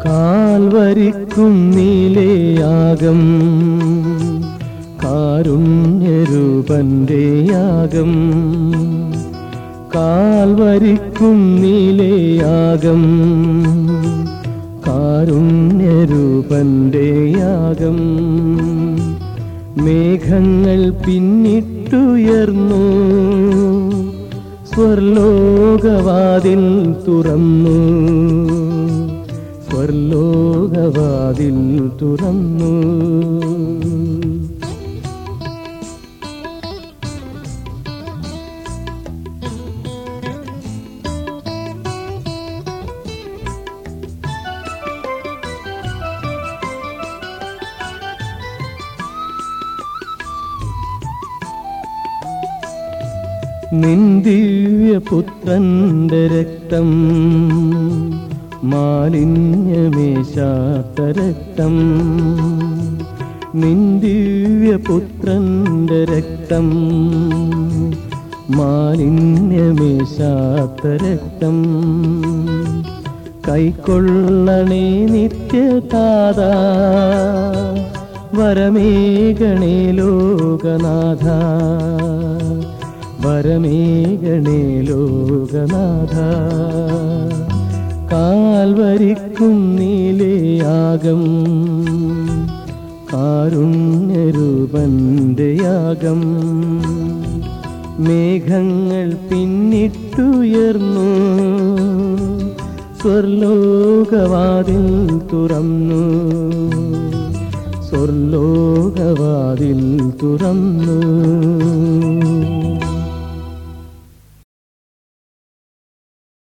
കാൽവരിക്കും നീലയാകം കാരുണ്യരൂപന്റെ യാഗം കാൽവരിക്കും നീലയാകം കാരുണ്യരൂപന്റെ യാഗം മേഘങ്ങൾ പിന്നിട്ടുയർന്നു സ്വർലോകവാതിൽ തുറന്നു സ്വർലോകവാതിൽ തുറന്നു നിന്ദിവ്യപുത്രന്റെ രക്തം മാലിന്യമേശാത്ത രക്തം നിന്ദിവ്യപുത്രന്റെ രക്തം മാലിന്യമേശാത്ത രക്തം കൈക്കൊള്ളണേ നിത്യതാത വരമേകണേ ലോകനാഥ വരമേകണേ ലോകനാഥ കാൽവരിക്കും നീലയാകം കാരുണ്യരൂപന്റെ യാഗം മേഘങ്ങൾ പിന്നിട്ടുയർന്നു സ്വർലോകവാതിൽ തുറന്നു സ്വർലോകവാതിൽ തുറന്നു